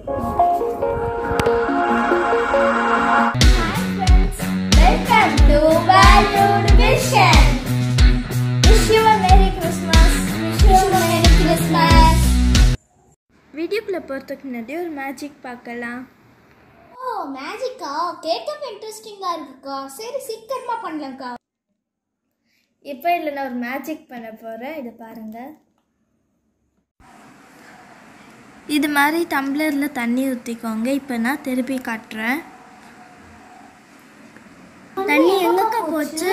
Welcome to Valued Vision. Wish you a Merry Christmas. Wish you a Merry Christmas. வீடியோக்குள்ளே போகிறதுக்கு முன்னாடி ஒரு magic பார்க்கலாம் ஓ மேஜிக்கா கேட்கவே இன்ட்ரெஸ்டிங்காக இருக்குக்கா சரி சீக்கிரமா பண்ணலாம்க்கா இப்போ இதில் நான் ஒரு மேஜிக் பண்ண போகிறேன் இதை பாருங்கள் இது மாதிரி டம்ளரில் தண்ணி ஊற்றிக்கோங்க இப்போ நான் திருப்பி காட்டுறேன் தண்ணி எங்கக்கா போச்சு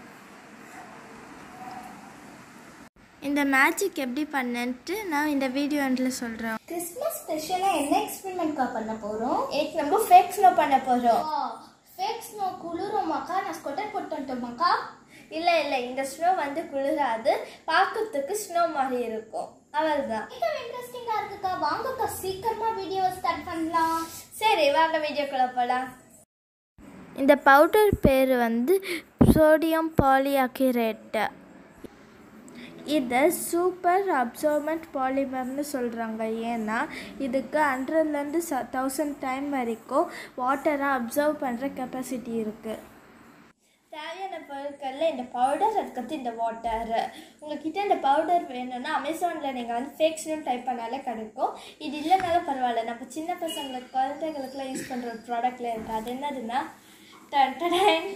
இந்த மேஜிக் எப்படி பண்ணேன்ட்டு நான் இந்த வீடியோ எண்டில் சொல்கிறேன் கிறிஸ்மஸ் ஸ்பெஷலாக என்ன எக்ஸ்பெரிமெண்ட்க்கா பண்ண போகிறோம் எனக்கு நம்ம ஃபேக் ஸ்னோ பண்ண போகிறோம் ஃபேக் ஸ்னோ குளிருமாக்கா நான் ஸ்கொட்டர் போட்டு வந்துட்டோமாக்கா இல்லை இல்லை இந்த ஸ்னோ வந்து குளிராது பார்க்கறதுக்கு ஸ்னோ மாதிரி இருக்கும் அவ்வளோதான் கேட்கவே இன்ட்ரெஸ்டிங்காக இருக்குக்கா வாங்கக்கா சீக்கிரமா வீடியோ ஸ்டார்ட் பண்ணலாம் சரி வாங்க வீடியோக்குள்ள போகலாம் இந்த பவுடர் பேர் வந்து சோடியம் பாலிஅக்யூரேட்டு இதை சூப்பர் அப்சர்மெண்ட் பாலிமர்னு சொல்கிறாங்க ஏன்னா இதுக்கு ஹண்ட்ரட்லேருந்து ச தௌசண்ட் டைம் வரைக்கும் வாட்டரை அப்சர்வ் பண்ணுற கெப்பாசிட்டி இருக்குது தேவையான பொருட்களில் இந்த பவுடர் அதுக்கடுத்து இந்த வாட்டர் உங்ககிட்ட இந்த பவுடர் வேணும்னா அமேசானில் நீங்கள் வந்து ஃபேக்ஸ்னு டைப் பண்ணாலே கிடைக்கும் இது இல்லைனாலும் பரவாயில்ல நம்ம சின்ன பசங்களுக்கு குழந்தைகளுக்குலாம் யூஸ் பண்ணுற ஒரு ப்ராடக்ட்ல இருக்குது அது என்னதுன்னா டன் டடன்.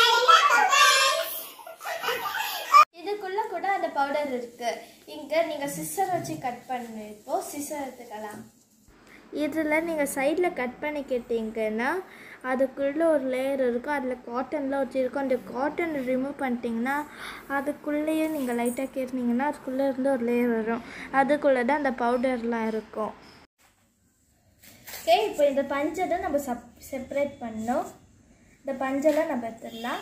இதுக்குள்ளே கூட அந்த பவுடர் இருக்குது இங்கே நீங்கள் சிஸ்ஸர் வச்சு கட் பண்ணிப்போ சிஸ்ஸர் எடுத்துக்கலாம் இதில் நீங்கள் சைடில் கட் பண்ணிக்கிட்டீங்கன்னா அதுக்குள்ளே ஒரு லேயர் இருக்கும் அதில் காட்டன்லாம் வச்சுருக்கும் அந்த காட்டன் ரிமூவ் பண்ணிட்டீங்கன்னா அதுக்குள்ளேயும் நீங்கள் லைட்டாக கேட்டிங்கன்னா அதுக்குள்ளே இருந்து ஒரு லேயர் வரும் அதுக்குள்ளே தான் அந்த பவுடர்லாம் இருக்கும் ஓகே இப்போ இந்த பஞ்சை நம்ம சப் செப்பரேட் பண்ணோம் இந்த பஞ்செல்லாம் நம்ம எடுத்துடலாம்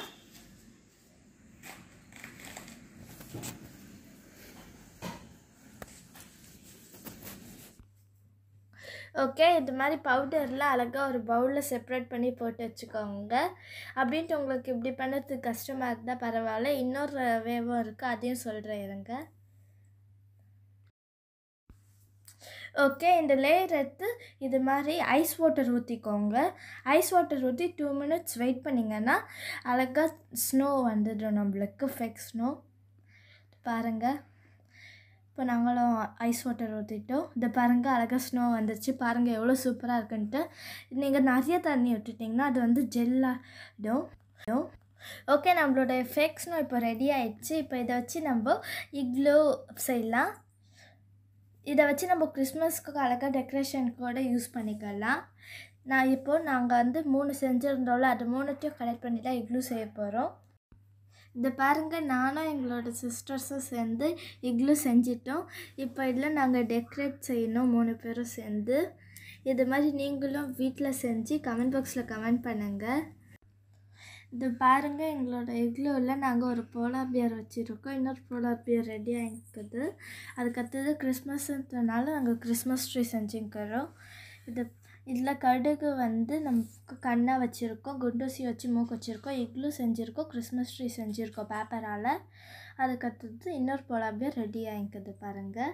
ஓகே இது மாதிரி பவுடர்லாம் அழகாக ஒரு பவுலில் செப்பரேட் பண்ணி போட்டு வச்சுக்கோங்க அப்படின்ட்டு உங்களுக்கு இப்படி பண்ணுறதுக்கு கஷ்டமாக இருந்தால் பரவாயில்ல இன்னொரு வேவும் இருக்குது அதையும் சொல்கிறேன் இருங்க ஓகே இந்த லேயர் எடுத்து இது மாதிரி ஐஸ் வாட்டர் ஊற்றிக்கோங்க ஐஸ் வாட்டர் ஊற்றி டூ மினிட்ஸ் வெயிட் பண்ணிங்கன்னா அழகாக ஸ்னோ வந்துடும் நம்மளுக்கு ஃபெக் ஸ்னோ பாருங்கள் இப்போ நாங்களும் ஐஸ் வாட்டர் ஊற்றிட்டோம் இந்த பாருங்கள் அழகாக ஸ்னோ வந்துருச்சு பாருங்கள் எவ்வளோ சூப்பராக இருக்குன்ட்டு நீங்கள் நிறைய தண்ணி விட்டுட்டிங்கன்னா அது வந்து ஜெல்லாகிடும் ஓகே நம்மளோட ஃபேக் ஸ்னோ இப்போ ரெடி ஆயிடுச்சு இப்போ இதை வச்சு நம்ம இக்லோ செய்யலாம் இதை வச்சு நம்ம கிறிஸ்மஸ்க்கு அழகாக டெக்கரேஷன் கூட யூஸ் பண்ணிக்கலாம் நான் இப்போது நாங்கள் வந்து மூணு செஞ்சுருந்தோம்ல அது மூணுத்தையும் கலெக்ட் பண்ணி தான் இக்லூ செய்ய போகிறோம் இந்த பாருங்கள் நானும் எங்களோட சிஸ்டர்ஸும் சேர்ந்து இக்லூ செஞ்சிட்டோம் இப்போ இதில் நாங்கள் டெக்கரேட் செய்யணும் மூணு பேரும் சேர்ந்து இது மாதிரி நீங்களும் வீட்டில் செஞ்சு கமெண்ட் பாக்ஸில் கமெண்ட் பண்ணுங்கள் இது பாருங்கள் எங்களோட இக்லூவில் நாங்கள் ஒரு போலார் பியர் வச்சுருக்கோம் இன்னொரு போலார் பியர் ரெடி ஆகிக்குது அதுக்கடுத்தது கிறிஸ்மஸ்ன்றனால நாங்கள் கிறிஸ்மஸ் ட்ரீ செஞ்சுக்கிறோம் இது இதில் கடுகு வந்து நமக்கு கண்ணாக வச்சுருக்கோம் குண்டூசி வச்சு மூக்கு வச்சுருக்கோம் இக்லூ செஞ்சுருக்கோம் கிறிஸ்மஸ் ட்ரீ செஞ்சுருக்கோம் பேப்பரால் அதுக்கடுத்தது இன்னொரு போலார் பியர் ரெடி ஆகிக்குது பாருங்கள்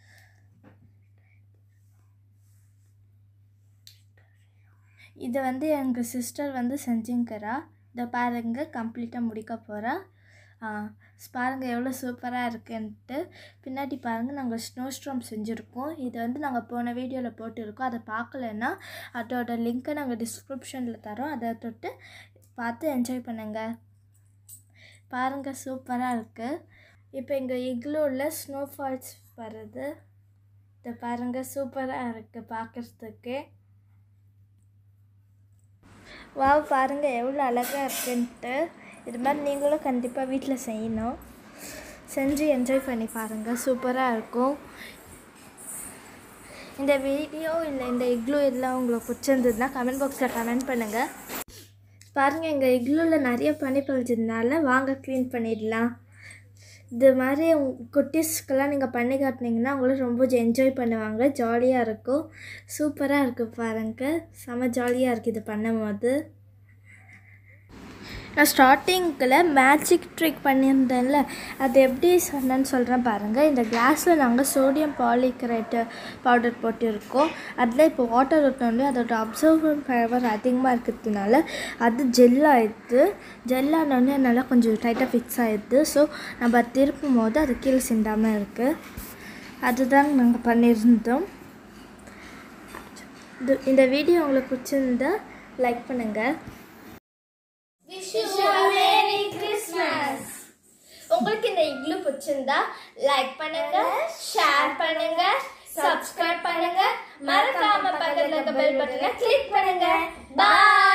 இதை வந்து எங்கள் சிஸ்டர் வந்து செஞ்சுங்கிறா இதை பாருங்க கம்ப்ளீட்டாக முடிக்க போகிறா பாருங்கள் எவ்வளோ சூப்பராக இருக்குன்ட்டு பின்னாடி பாருங்கள் நாங்கள் ஸ்னோ ஸ்ட்ராம் செஞ்சுருக்கோம் இதை வந்து நாங்கள் போன வீடியோவில் போட்டிருக்கோம் அதை பார்க்கலன்னா அதோட லிங்க்கை நாங்கள் டிஸ்கிரிப்ஷனில் தரோம் அதை தொட்டு பார்த்து என்ஜாய் பண்ணுங்கள் பாருங்கள் சூப்பராக இருக்குது இப்போ எங்கள் இக்லூவில் ஸ்னோ ஃபால்ஸ் வருது இதை பாருங்கள் சூப்பராக இருக்குது பார்க்குறதுக்கு வாவ் பாருங்கள் எவ்வளோ அழகாக இருக்குன்ட்டு இது மாதிரி நீங்களும் கண்டிப்பாக வீட்டில் செய்யணும் செஞ்சு என்ஜாய் பண்ணி பாருங்கள் சூப்பராக இருக்கும் இந்த வீடியோ இல்லை இந்த இக்லூ இதெல்லாம் உங்களுக்கு பிடிச்சிருந்ததுன்னா கமெண்ட் பாக்ஸில் கமெண்ட் பண்ணுங்கள் பாருங்கள் எங்கள் இக்லூவில் நிறைய பனி பழிச்சதுனால வாங்க க்ளீன் பண்ணிடலாம் இது மாதிரி உங்க குட்டீஸ்க்கெல்லாம் நீங்கள் பண்ணி காட்டினீங்கன்னா அவங்களும் ரொம்ப என்ஜாய் பண்ணுவாங்க ஜாலியாக இருக்கும் சூப்பராக இருக்குது பாருங்கள் செம ஜாலியாக இருக்குது இது பண்ணும்போது நான் ஸ்டார்டிங்கில் மேஜிக் ட்ரிக் பண்ணியிருந்தேன்ல அது எப்படி சொன்னேன்னு சொல்கிறேன் பாருங்கள் இந்த கிளாஸில் நாங்கள் சோடியம் பாலிக்ரேட் பவுடர் போட்டிருக்கோம் அதில் இப்போ வாட்டர் ஊற்றினோடனே அதோட அப்சர்வன் பவர் அதிகமாக இருக்கிறதுனால அது ஜெல் ஆயிடுது ஜெல் ஆனோடனே நல்லா கொஞ்சம் டைட்டாக ஃபிக்ஸ் ஆயிடுது ஸோ நம்ம திருப்பும் போது அது கீழே சிந்தாமல் இருக்குது அதுதாங்க நாங்கள் பண்ணியிருந்தோம் இது இந்த வீடியோ உங்களுக்கு பிடிச்சிருந்தா லைக் பண்ணுங்கள் Wish you a Merry Christmas. உங்களுக்கு இந்த இக்லு பிடிச்சிருந்தா லைக் பண்ணுங்க ஷேர் பண்ணுங்க சப்ஸ்கிரைப் பண்ணுங்க மறக்காம பக்கத்துல இருக்க பெல் பட்டனை கிளிக் பண்ணுங்க பாய்